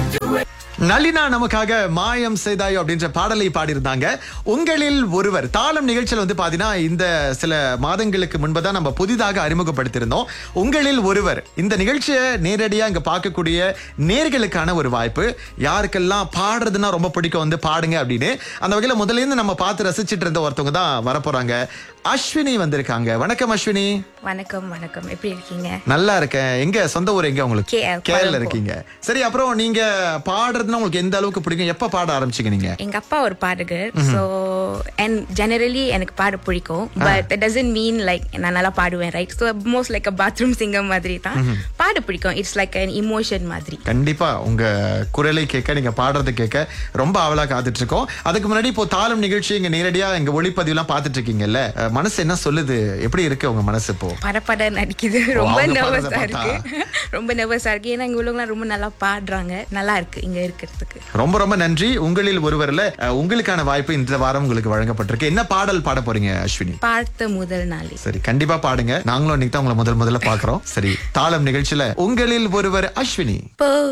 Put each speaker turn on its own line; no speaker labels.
நளினா நமக்காக மாயம் செய்தாயோ அப்படின்ற பாடலை பாடியிருந்தாங்க உங்களில் ஒருவர் தாளம் நிகழ்ச்சியில் வந்து பாத்தீங்கன்னா இந்த சில மாதங்களுக்கு முன்பதான் நம்ம புதிதாக அறிமுகப்படுத்தியிருந்தோம் உங்களில் ஒருவர் இந்த நிகழ்ச்சியை நேரடியா இங்க பார்க்கக்கூடிய நேர்களுக்கான ஒரு வாய்ப்பு யாருக்கெல்லாம் பாடுறதுன்னா ரொம்ப பிடிக்கும் வந்து பாடுங்க அப்படின்னு அந்த வகையில முதல்ல இருந்து நம்ம பார்த்து ரசிச்சிட்டு இருந்த ஒருத்தவங்க தான் வரப்போறாங்க அஸ்வினி வந்திருக்காங்க வணக்கம் அஸ்வினி
வணக்கம் வணக்கம் எப்படி இருக்கீங்க
நல்லா இருக்கேன் எங்க சொந்த ஊர் எங்க உங்களுக்கு
KL,
கேரள
கொழும்பு.
இருக்கீங்க சரி அப்புறம் நீங்க பாடுறதுன்னா உங்களுக்கு எந்த அளவுக்கு பிடிக்கும் எப்ப பாட ஆரம்பிச்சீங்க நீங்க
எங்க அப்பா ஒரு பாடகர் ஸோ அண்ட் ஜெனரலி எனக்கு பாட பிடிக்கும் but it doesn't mean like நான் நல்லா பாடுவேன் right so most like uh bathroom singer மாதிரி தான் பாட பிடிக்கும் இட்ஸ் லைக் an இமோஷன் மாதிரி
கண்டிப்பா உங்க குரலை கேட்க நீங்க பாடுறதை கேட்க ரொம்ப ஆவலா காத்துட்டு இருக்கோம் அதுக்கு முன்னாடி இப்போ தாளம் நிகழ்ச்சி இங்க நேரடியா எங்க ஒளிப்பதிவு எல்லாம் பாத்துட்டு இருக்கீங்கல்ல அஹ், மனசு என்ன சொல்லுது எப்படி இருக்கு உங்க மனசு இப்போ
படப்பட நடிக்குது ரொம்ப
அவங்க
நர்வஸா
பாடுறத
இருக்கு ரொம்ப நர்வஸா இருக்கு ஏன்னா இங்க உள்ளவங்களாம் ரொம்ப நல்லா பாடுறாங்க நல்லா இருக்கு இங்க இருக்கிறதுக்கு
ரொம்ப ரொம்ப நன்றி உங்களில் ஒருவர்ல அஹ், உங்களுக்கான வாய்ப்பு இந்த வாரம் உங்களுக்கு வழங்கப்பட்டிருக்கு என்ன பாடல் பாட போறீங்க அஸ்வினி
பார்த்த முதல் நாளே
சரி கண்டிப்பா பாடுங்க நாங்களும் இன்னைக்கு தான் உங்களை முதல் முதல்ல பாக்குறோம் சரி தாளம் நிகழ்ச்சியில உங்களில் ஒருவர் அஸ்வினி
போ